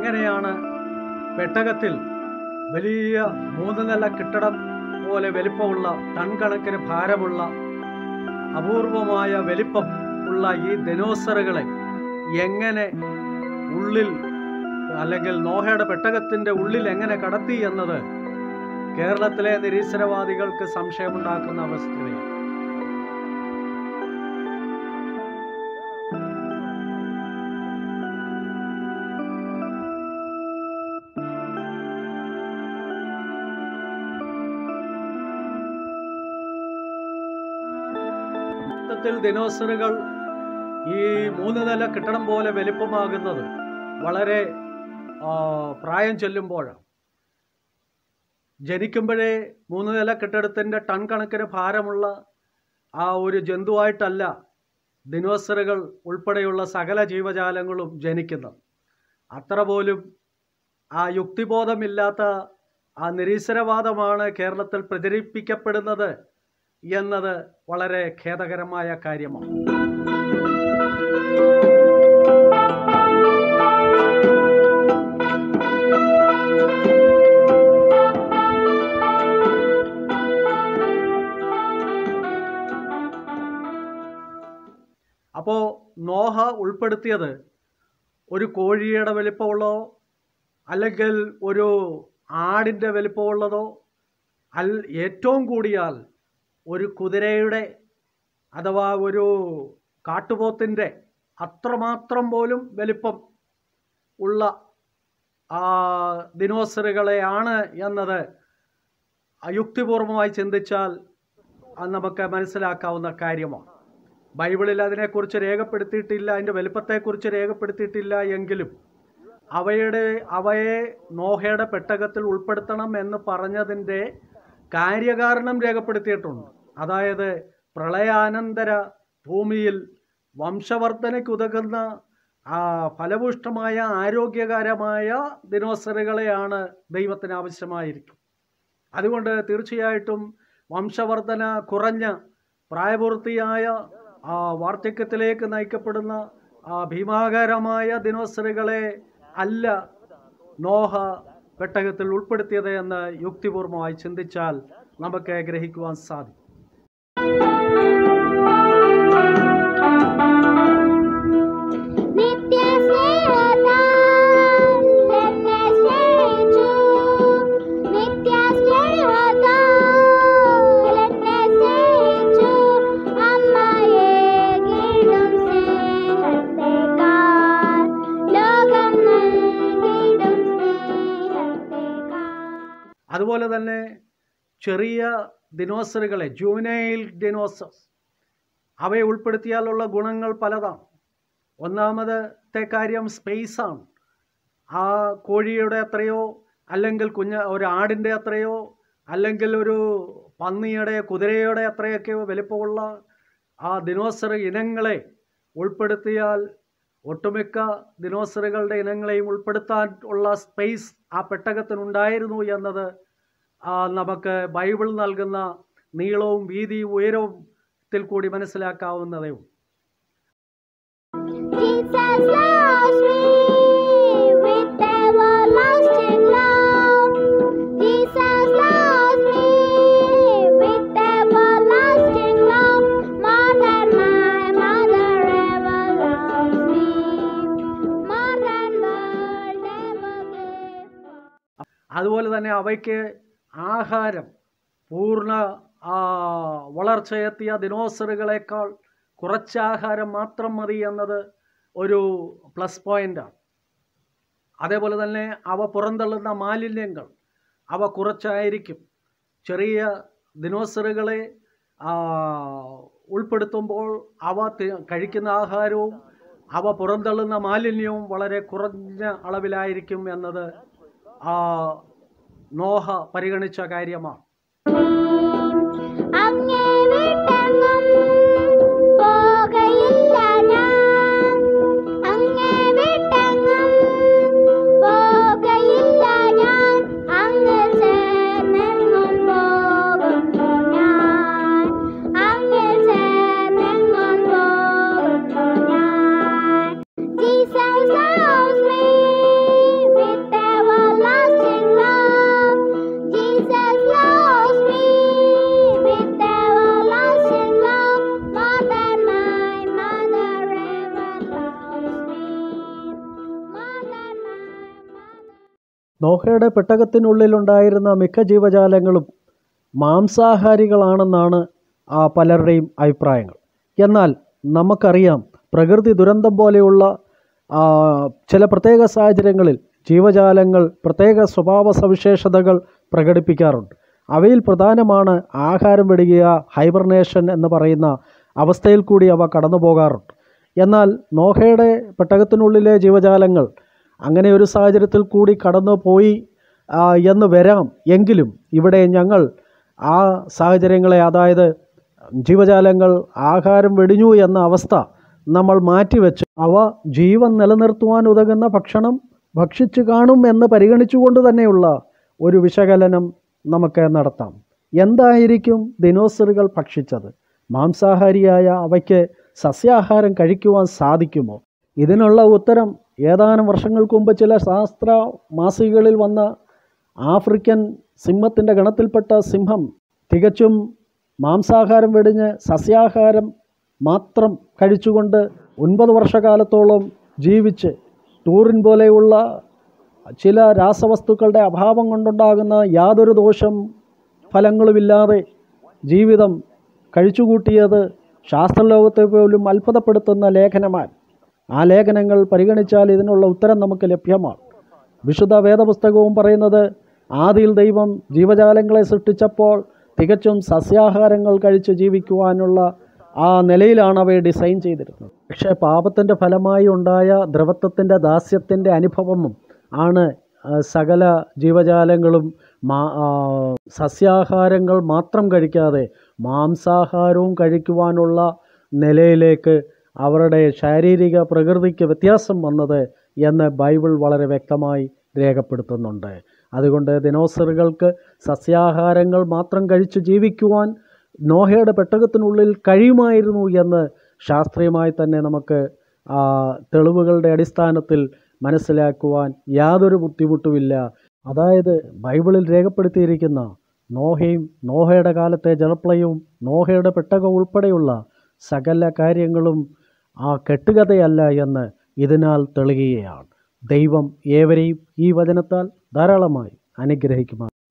എങ്ങനെയാണ് പെട്ടകത്തിൽ വലിയ മൂന്ന് നില കെട്ടിടം പോലെ വലിപ്പമുള്ള ടൺ കണക്കിന് ഭാരമുള്ള അപൂർവമായ വലിപ്പം ഉള്ള ഈ ദിനോസറുകളെ എങ്ങനെ ഉള്ളിൽ അല്ലെങ്കിൽ നോഹയുടെ പെട്ടകത്തിന്റെ ഉള്ളിൽ എങ്ങനെ കടത്തി എന്നത് കേരളത്തിലെ നിരീശ്വരവാദികൾക്ക് സംശയമുണ്ടാക്കുന്ന അവസ്ഥയാണ് മൊത്തത്തിൽ ദിനോസറുകൾ ഈ മൂന്ന് നില കെട്ടിടം പോലെ വലിപ്പമാകുന്നത് വളരെ ആ, പ്രായം ചെല്ലുമ്പോഴാണ് ജനിക്കുമ്പോഴേ മൂന്ന് നില കെട്ടിടത്തിൻ്റെ ടൺ കണക്കിന് ഭാരമുള്ള ആ ഒരു ജന്തുവായിട്ടല്ല ദിനോസറുകൾ ഉൾപ്പെടെയുള്ള സകല ജീവജാലങ്ങളും ജനിക്കുന്നത് അത്ര പോലും ആ യുക്തിബോധമില്ലാത്ത ആ നിരീശ്വരവാദമാണ് കേരളത്തിൽ പ്രചരിപ്പിക്കപ്പെടുന്നത് എന്നത് വളരെ ഖേദകരമായ കാര്യമാണ് അപ്പോൾ നോഹ ഉൾപ്പെടുത്തിയത് ഒരു കോഴിയുടെ വലിപ്പമുള്ളതോ അല്ലെങ്കിൽ ഒരു ആടിൻ്റെ വലിപ്പമുള്ളതോ അൽ ഏറ്റവും കൂടിയാൽ ഒരു കുതിരയുടെ അഥവാ ഒരു കാട്ടുപോത്തിൻ്റെ അത്രമാത്രം പോലും വലിപ്പം ഉള്ള ആ ദിനോസറുകളെയാണ് എന്നത് യുക്തിപൂർവമായി ചിന്തിച്ചാൽ അത് നമുക്ക് മനസ്സിലാക്കാവുന്ന കാര്യമാണ് ബൈബിളിൽ അതിനെക്കുറിച്ച് രേഖപ്പെടുത്തിയിട്ടില്ല അതിൻ്റെ വലിപ്പത്തെക്കുറിച്ച് രേഖപ്പെടുത്തിയിട്ടില്ല എങ്കിലും അവയുടെ അവയെ നോഹയുടെ പെട്ടകത്തിൽ ഉൾപ്പെടുത്തണം എന്ന് പറഞ്ഞതിൻ്റെ കാര്യകാരണം രേഖപ്പെടുത്തിയിട്ടുണ്ട് അതായത് പ്രളയാനന്തര ഭൂമിയിൽ വംശവർദ്ധനയ്ക്കുതകുന്ന ആ ഫലഭൂഷ്ടമായ ആരോഗ്യകരമായ ദിനോസറുകളെയാണ് ദൈവത്തിന് ആവശ്യമായിരിക്കും അതുകൊണ്ട് തീർച്ചയായിട്ടും വംശവർധന കുറഞ്ഞ പ്രായപൂർത്തിയായ ആ വാർദ്ധക്യത്തിലേക്ക് നയിക്കപ്പെടുന്ന ആ ഭീമാകാരമായ ദിനോസറുകളെ അല്ല നോഹ പെട്ടകത്തിൽ ഉൾപ്പെടുത്തിയത് എന്ന് യുക്തിപൂർവമായി ചിന്തിച്ചാൽ നമുക്ക് ഗ്രഹിക്കുവാൻ സാധിക്കും നിത്യസ്നേഹത്താൽ എന്നെ സ്നേഹിച്ചു. നിത്യസ്നേഹത്താൽ എന്നെ സ്നേഹിച്ചു. അമ്മയേകിടും സ്നേഹത്തെക്കാൾ ലോകം നൽകിടും സ്നേഹത്തെക്കാൾ അതുപോലെ തന്നെ ചെറിയ ദിനോസറുകളെ ജൂനൈൽ ദിനോസസ് അവയെ ഉൾപ്പെടുത്തിയാലുള്ള ഗുണങ്ങൾ പലതാണ് ഒന്നാമത്തെ കാര്യം സ്പേസാണ് ആ കോഴിയുടെ അത്രയോ അല്ലെങ്കിൽ കുഞ്ഞ ഒരു ആടിൻ്റെ അത്രയോ അല്ലെങ്കിൽ ഒരു പന്നിയുടെ കുതിരയുടെ അത്രയൊക്കെ വലിപ്പമുള്ള ആ ദിനോസർ ഇനങ്ങളെ ഉൾപ്പെടുത്തിയാൽ ഒട്ടുമിക്ക ദിനോസറുകളുടെ ഇനങ്ങളെയും ഉൾപ്പെടുത്താൻ ഉള്ള സ്പേസ് ആ പെട്ടകത്തിനുണ്ടായിരുന്നു എന്നത് ആ, നമുക്ക് ബൈബിൾ നൽകുന്ന നീളവും വീതിയും ഉയരവും ത്തിൽ കൂടി മനസ്സിലാക്കാവുന്നതേ ഉള്ളൂ Jesus loves me with everlasting love. Jesus loves me with everlasting love. More than my mother ever loves me. More than world ever gave. അതുപോലെ തന്നെ അവയ്ക്ക് ആഹാരം പൂർണ്ണ ആ, വളർച്ചയെത്തിയ ദിനോസറുകളെക്കാൾ കുറച്ച് ആഹാരം മാത്രം മതി എന്നത് ഒരു പ്ലസ് പോയിൻ്റാണ് അതേപോലെ തന്നെ അവ പുറന്തള്ളുന്ന മാലിന്യങ്ങൾ അവ കുറച്ചായിരിക്കും ചെറിയ ദിനോസറുകളെ ആ, ഉൾപ്പെടുത്തുമ്പോൾ അവ തി- കഴിക്കുന്ന ആഹാരവും അവ പുറന്തള്ളുന്ന മാലിന്യവും വളരെ കുറഞ്ഞ അളവിലായിരിക്കും എന്നത് ആ, നോഹ പരിഗണിച്ച കാര്യമാണ് അങ്ങേ വിട്ടെങ്ങും പോകയില്ല ഞാൻ അങ്ങേ വിട്ടെങ്ങും പോകയില്ല ഞാൻ അങ്ങ് ചേർന്നെങ്ങും പോകുന്നു ഞാൻ അങ്ങ് ചേർന്നെങ്ങും പോകുന്നു ഞാൻ Jesus loves me നോഹയുടെ പെട്ടകത്തിനുള്ളിലുണ്ടായിരുന്ന മിക്ക ജീവജാലങ്ങളും മാംസാഹാരികളാണെന്നാണ് ആ പലരുടെയും അഭിപ്രായങ്ങൾ എന്നാൽ നമുക്കറിയാം പ്രകൃതി ദുരന്തം പോലെയുള്ള ആ, ചില പ്രത്യേക സാഹചര്യങ്ങളിൽ ജീവജാലങ്ങൾ പ്രത്യേക സ്വഭാവ സവിശേഷതകൾ പ്രകടിപ്പിക്കാറുണ്ട് അവയിൽ പ്രധാനമാണ് ആഹാരം വെടിയുക ഹൈബർനേഷൻ എന്ന് പറയുന്ന അവസ്ഥയിൽ കൂടി അവ കടന്നു പോകാറുണ്ട് എന്നാൽ നോഹയുടെ പെട്ടകത്തിനുള്ളിലെ ജീവജാലങ്ങൾ അങ്ങനെ ഒരു സാഹചര്യത്തിൽ കൂടി കടന്നു പോയി ആ, എന്ന് വരാം എങ്കിലും ഇവിടെ ഞങ്ങൾ ആ സാഹചര്യങ്ങളെ അതായത് ജീവജാലങ്ങൾ ആഹാരം വെടിഞ്ഞു എന്ന അവസ്ഥ നമ്മൾ മാറ്റിവെച്ച് അവ ജീവൻ നിലനിർത്തുവാൻ ഉതകുന്ന ഭക്ഷണം ഭക്ഷിച്ചു കാണും എന്ന് പരിഗണിച്ചുകൊണ്ട് തന്നെയുള്ള ഒരു വിശകലനം നമുക്ക് നടത്താം എന്തായിരിക്കും ദിനോസറുകൾ ഭക്ഷിച്ചത് മാംസാഹാരിയായ അവയ്ക്ക് സസ്യാഹാരം കഴിക്കുവാൻ സാധിക്കുമോ ഇതിനുള്ള ഉത്തരം ഏതാനും വർഷങ്ങൾക്ക് മുമ്പ് ചില ശാസ്ത്ര മാസികകളിൽ വന്ന ആഫ്രിക്കൻ സിംഹത്തിൻ്റെ ഗണത്തിൽപ്പെട്ട സിംഹം തികച്ചും മാംസാഹാരം വെടിഞ്ഞ് സസ്യാഹാരം മാത്രം കഴിച്ചുകൊണ്ട് ഒൻപത് വർഷകാലത്തോളം ജീവിച്ച് ടൂറിൻ പോലെയുള്ള ചില രാസവസ്തുക്കളുടെ അഭാവം കൊണ്ടുണ്ടാകുന്ന യാതൊരു ദോഷം ഫലങ്ങളുമില്ലാതെ ജീവിതം കഴിച്ചുകൂട്ടിയത് ശാസ്ത്രലോകത്തെ പോലും അത്ഭുതപ്പെടുത്തുന്ന ലേഖനമാണ് ആ ലേഖനങ്ങൾ പരിഗണിച്ചാൽ ഇതിനുള്ള ഉത്തരം നമുക്ക് ലഭ്യമാണ് വിശുദ്ധ വേദപുസ്തകവും പറയുന്നത് ആദിയിൽ ദൈവം ജീവജാലങ്ങളെ സൃഷ്ടിച്ചപ്പോൾ തികച്ചും സസ്യാഹാരങ്ങൾ കഴിച്ച് ജീവിക്കുവാനുള്ള ആ നിലയിലാണ് അവയെ ഡിസൈൻ ചെയ്തിരുന്നത് പക്ഷേ പാപത്തിൻ്റെ ഫലമായി ഉണ്ടായ ദ്രവത്വത്തിൻ്റെ ദാസ്യത്തിൻ്റെ അനുഭവവും ആണ് ആ, സകല ജീവജാലങ്ങളും മാ ആ, സസ്യാഹാരങ്ങൾ മാത്രം കഴിക്കാതെ മാംസാഹാരവും കഴിക്കുവാനുള്ള നിലയിലേക്ക് അവരുടെ ശാരീരിക പ്രകൃതിക്ക് വ്യത്യാസം വന്നത് എന്ന് ബൈബിൾ വളരെ വ്യക്തമായി രേഖപ്പെടുത്തുന്നുണ്ട് അതുകൊണ്ട് ദിനോസറുകൾക്ക് സസ്യാഹാരങ്ങൾ മാത്രം കഴിച്ചു ജീവിക്കുവാൻ നോഹയുടെ പെട്ടകത്തിനുള്ളിൽ കഴിയുമായിരുന്നു എന്ന് ശാസ്ത്രീയമായി തന്നെ നമുക്ക് ആ, തെളിവുകളുടെ അടിസ്ഥാനത്തിൽ മനസ്സിലാക്കുവാൻ യാതൊരു ബുദ്ധിമുട്ടുമില്ല അതായത് ബൈബിളിൽ രേഖപ്പെടുത്തിയിരിക്കുന്ന നോഹയും നോഹയുടെ കാലത്തെ ജലപ്രളയവും നോഹയുടെ പെട്ടകം ഉൾപ്പെടെയുള്ള സകല കാര്യങ്ങളും ആ കെട്ടുകഥയല്ല എന്ന് ഇതിനാൽ തെളിയുകയാണ് ദൈവം ഏവരെയും ഈ വചനത്താൽ ധാരാളമായി അനുഗ്രഹിക്കുമാർ